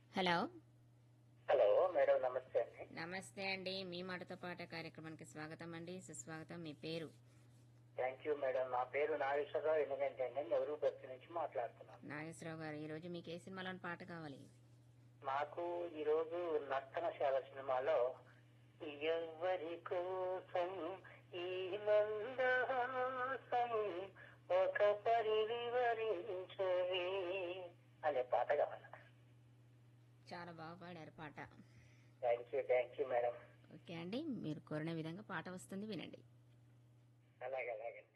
hello hello madam నమస్తే అండి నమస్తే అండి మీ మాటతో పాట కార్యక్రమానికి స్వాగతం అండి సుస్వాగతం మీ పేరు థ్యాంక్ యూ మేడం నా పేరు నాగేశ్వరరావు ఎందుకంటే అండి నెహ్రూ బస్తి నుంచి మాట్లాడుతున్నాను నాగేశ్వరరావు గారు ఈ రోజు మీకు ఏ సినిమాలోని పాట కావాలి నాకు ఈ రోజు నర్తనశాల సినిమాలో ఎవ్వరి కోసం ఈ నందహాసం ఒక పరి వివరించవే అనే పాట కావాలి చాలా బాగా పాడారు పాట thank you thank you madam okay అండి మీరు కోరిన విధంగా పాట వస్తుంది వినండి అలాగే అలాగే